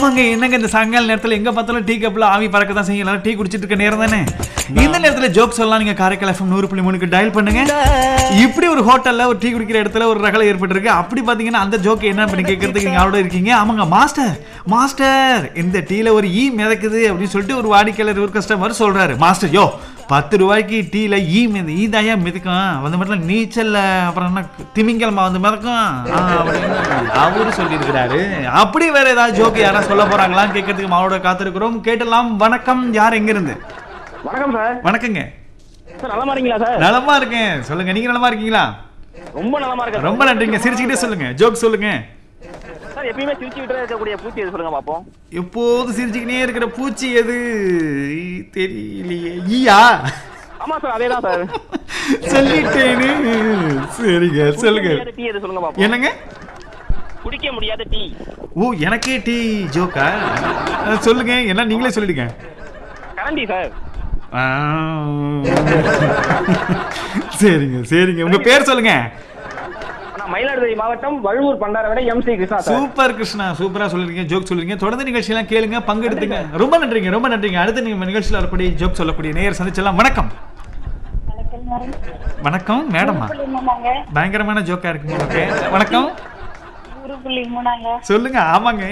ஆமாங்க என்னங்க இந்த சாயங்கால நேரத்துல எங்க பார்த்தாலும் டீ கப்ல ஆவி பறக்க தான் செய்யும் எல்லாரும் டீ குடிச்சிட்டு இருக்க நேரம் தானே இந்த நேரத்துல ஜோக் சொல்லலாம் நீங்க காரைக்கால் எஃப்எம் நூறு புள்ளி மூணுக்கு டயல் பண்ணுங்க இப்படி ஒரு ஹோட்டல்ல ஒரு டீ குடிக்கிற இடத்துல ஒரு ரகலை ஏற்பட்டிருக்கு அப்படி பாத்தீங்கன்னா அந்த ஜோக் என்ன பண்ணி கேட்கறதுக்கு நீங்க அவரோட இருக்கீங்க ஆமாங்க மாஸ்டர் மாஸ்டர் இந்த டீல ஒரு ஈ மிதக்குது அப்படின்னு சொல்லிட்டு ஒரு வாடிக்கையாளர் ஒரு கஸ்டமர் சொல்றாரு மாஸ்டர் யோ பத்து ரூபாய்க்கு டீல ஈ மித ஈ தாயா மிதக்கும் வந்து மட்டும் நீச்சல்ல அப்புறம் என்ன திமிங்கலமா வந்து மிதக்கும் ஆ, அப்படின்னு அவரு சொல்லியிருக்கிறாரு அப்படி வேற ஏதாவது ஜோக்கு யாரா சொல்ல போறாங்களான்னு கேட்கறதுக்கு மாவோட காத்திருக்கிறோம் கேட்டலாம் வணக்கம் யார் எங்க இருந்து வணக்கம் சார் வணக்கங்க சார் நலமா இருக்கீங்களா சார் நலமா இருக்கேன் சொல்லுங்க நீங்க நலமா இருக்கீங்களா ரொம்ப நலமா இருக்கேன் ரொம்ப நன்றிங்க சிரிச்சுக்கிட்டே சொல்லுங்க ஜோக் சொல்லுங்க சார் எப்பயுமே சிரிச்சு விட்டு இருக்கக்கூடிய பூச்சி எது சொல்லுங்க பாப்போம் எப்போது சிரிச்சுக்கிட்டே இருக்கிற பூச்சி எது ஈ, தெரியலையே ஈயா ஆமா சார் அதே தான் சார் சொல்லிட்டேனு சரிங்க சொல்லுங்க டீ எது சொல்லுங்க பாப்போம் என்னங்க குடிக்க முடியாத டீ ஓ எனக்கே டீ ஜோக்கா அஹ், சொல்லுங்க என்ன நீங்களே சொல்லிடுங்க கரண்டி சார் ஆ. சரிங்க சரிங்க உங்க பேர் சொல்லுங்க நான் மயிலாடுதுறை மாவட்டம் Vazhuvur Pandaravadai M C Krishna sir super Krishna சூப்பரா சொல்லிருக்கீங்க ஜோக் சொல்லிருக்கீங்க தொடர்ந்து நிகழ்ச்சியெல்லாம் கேளுங்க பங்கெடுத்துங்க ரொம்ப நன்றிங்க ரொம்ப நன்றிங்க அடுத்து நீங்க நிகழ்ச்சியில் வரக்கூடிய ஜோக் சொல்லக்கூடிய நேயர் சந்திச்சலாம் வணக்கம் வணக்கம் மேடம். வணக்கம் மேடமா ஊரு புள்ளி மூணாங்க பயங்கரமான ஜோக்கா இருக்குங்க உங்களுக்கு வணக்கம் ஊரு புள்ளி மூணாங்க சொல்லுங்க ஆமாங்க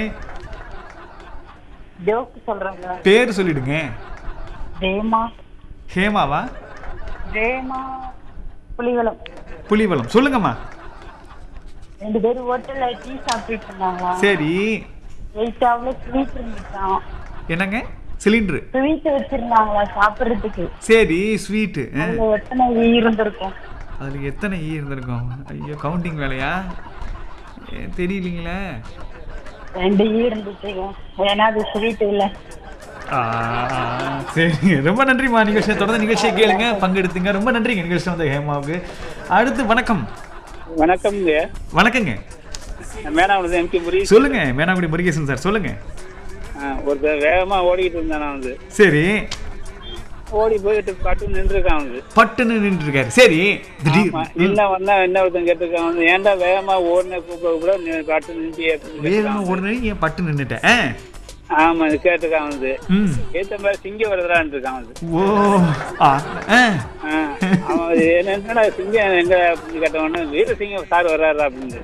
ஜோக் சொல்றாங்க பேர் சொல்லிடுங்க ரேமா ஹேமாவா ரேமா புலிவலம் புலிவலம் சொல்லுங்கம்மா ரெண்டு பேரும் ஹோட்டல்ல டீ சாப்பிட்டுட்டு இருந்தாங்களா சரி எயிட்டாவில் ஸ்வீட் இருந்துச்சான் என்னங்க சிலிண்டரு ஸ்வீட் வச்சிருந்தாங்களா சாப்பிடுறதுக்கு சரி ஸ்வீட்டு அதுல எத்தனை ஈ இருந்திருக்கும் அதில் எத்தனை ஈ இருந்திருக்கும் ஐயோ கவுண்டிங் வேலையா ஏ, தெரியலீங்களே ரெண்டு ஈ இருந்துச்சுங்க ஏன்னா அது ஸ்வீட் இல்ல ஆ, சரி ரொம்ப நன்றிம்மா நிகழ்ச்சியை தொடர்ந்து நிகழ்ச்சியை கேளுங்க பங்கெடுத்துங்க ரொம்ப நன்றிங்க நிகழ்ச்சி வந்த ஹேமாவுக்கு அடுத்து வணக்கம் வணக்கம்ங்க வணக்கங்க மேடம் வந்து எம்கே முரி சொல்லுங்க மேனாங்குடி முருகேசன் சார் சொல்லுங்க ஒருத்தர் வேகமா ஓடிக்கிட்டு இருந்தான் நான் வந்து சரி ஓடி போயிட்டு பட்டு நின்றுருக்கான் வந்து பட்டுன்னு நின்று இருக்காரு சரி திடீர் ஆமா. என்ன வந்தா என்ன ஒருத்தன் கேட்டிருக்கான் வந்து ஏன்டா வேகமா ஓடின கூப்பிட கூட நீ பட்டு நின்று வேகமா உடனே ஏன் பட்டு நின்னுட்டேன் ஆ. ஆமா இது கேட்டிருக்கான் வந்து ம் ஏத்த மாதிரி சிங்கம் வருதுடான்னு இருக்கான் வந்து ஓ ஆ ஆ. ஆ, அவன் அது என்னடா சிங்கம் எங்க அப்படின்னு கேட்டவொடனே வீர சிங்கம் சார் வர்றாரு அப்படின்னு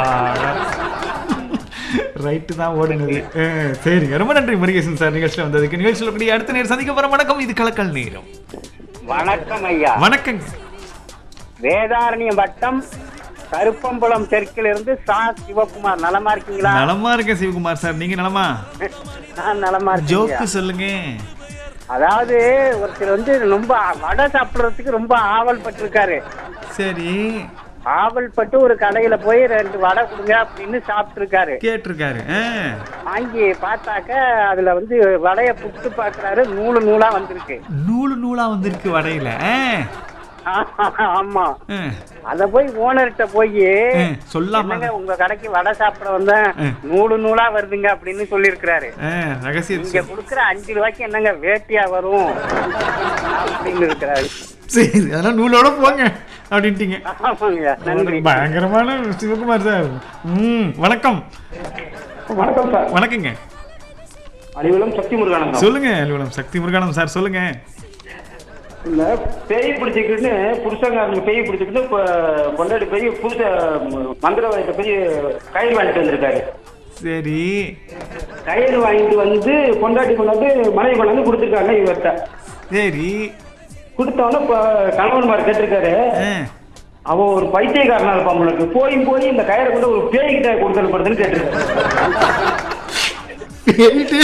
ரைட்டு தான் ஓடுனது ஆ, சரிங்க ரொம்ப நன்றி முருகேசன் சார் நிகழ்ச்சியில் வந்ததுக்கு நிகழ்ச்சியில் கூடிய அடுத்த நேரம் சந்திக்க போற வணக்கம் இது கலக்கல் நேரம் வணக்கம் ஐயா வணக்கங்க வேதாரண்யம் வட்டம் கருப்பம்புலம் தெற்கில் இருந்து சா சிவகுமார் நலமா இருக்கீங்களா நலமா இருக்கேன் சிவகுமார் சார் நீங்க நலமா நான் நலமா இருக்கேன் ஜோக்கு சொல்லுங்க அதாவது ஒருத்தர் வந்து ரொம்ப வடை சாப்பிடுறதுக்கு ரொம்ப ஆவல் பட்டிருக்காரு சரி ஆவல் பட்டு ஒரு கடையில போய் ரெண்டு வடை கொடுங்க அப்படின்னு சாப்பிட்டு இருக்காரு கேட்டிருக்காரு ஆ. வாங்கி பார்த்தாக்க அதுல வந்து வடைய புட்டு பாக்குறாரு நூலு நூலா வந்திருக்கு நூலு நூலா வந்திருக்கு வடையில ஆ. ஆமா ஆ. அத போய் ஓனர்கிட்ட போய் ஆ, சொல்லாம என்னங்க உங்க கடைக்கு வடை சாப்பிட வந்தேன் ஆ. நூலு நூலா வருதுங்க அப்படின்னு சொல்லியிருக்கிறாரு ஆ, ரகசியம் நீங்க கொடுக்குற அஞ்சு ரூபாய்க்கு என்னங்க வேட்டியா வரும் அப்படின்னு இருக்கிறாரு சரி அதெல்லாம் நூலோட போங்க அப்படின்ட்டீங்க ஆமாங்க நன்றி பயங்கரமான சிவகுமார் சார் ம் வணக்கம் வணக்கம் சார் வணக்கங்க அலிவலம் சக்தி முருகானந்தம் சொல்லுங்க அலுவலம் சக்தி முருகானந்தம் சார் சொல்லுங்க இந்த பேய் பிடிச்சிக்கிட்டு புருஷங்க பேய் பிடிச்சிக்கிட்டு இப்போ கொண்டாடி போய் புதுச மந்திரவாதிட்ட போய் கயிறு வாங்கிட்டு வந்திருக்காரு சரி கயிறு வாங்கிட்டு வந்து கொண்டாடி கொண்டாந்து மனைவி கொண்டாந்து கொடுத்துருக்காங்க இவர்கிட்ட சரி கொடுத்தவொடனே இப்போ கணவன்மார் கேட்டிருக்காரு ஆ, அவன் ஒரு பைத்தியக்காரனா இருப்பான் உங்களுக்கு போய் போய் இந்த கயிறை கொண்டு ஒரு பேய்கிட்ட கொடுத்துருப்படுதுன்னு கேட்டிருக்காரு பேயிட்டு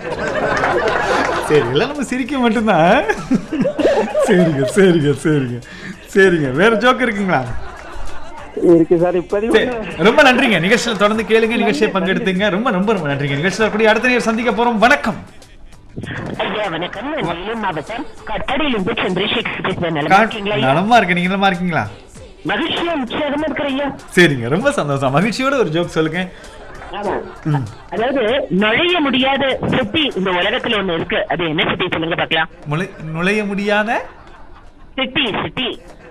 சரி எல்லாம் நம்ம சிரிக்க மட்டும்தான் சரிங்க சரிங்க சரிங்க சரிங்க வேற ஜோக் இருக்குங்களா இருக்கு சார் இப்போதைக்கு சரி ரொம்ப நன்றிங்க நிகழ்ச்சியில் தொடர்ந்து கேளுங்க நிகழ்ச்சியை பங்கெடுத்துங்க ரொம்ப ரொம்ப ரொம்ப நன்றிங்க நிகழ்ச்சியில் கூடிய அடுத்த நேரம் சந்திக்க போறோம் வணக்கம் ஐயா வணக்கம் நான் வேலூர் மாவட்டம் கட்டாடியிலிருந்து சந்திரசேகர் பேசுறேன் நல்லா கா- இருக்கீங்களா ஐயா? நலமா இருக்கு நீங்க நலமா இருக்கீங்களா மகிழ்ச்சியா உற்சாகமா இருக்கிற ஐயா சரிங்க ரொம்ப சந்தோஷம் மகிழ்ச்சியோட ஒரு ஜோக் சொல்லுங்க ஆமா. அதாவது நுழைய முடியாத சிட்டி இந்த உலகத்துல ஒண்ணு இருக்கு அது என்ன சிட்டி சொல்லுங்க பாக்கலாம் முளை- நுழைய முடியாத சிட்டி சிட்டி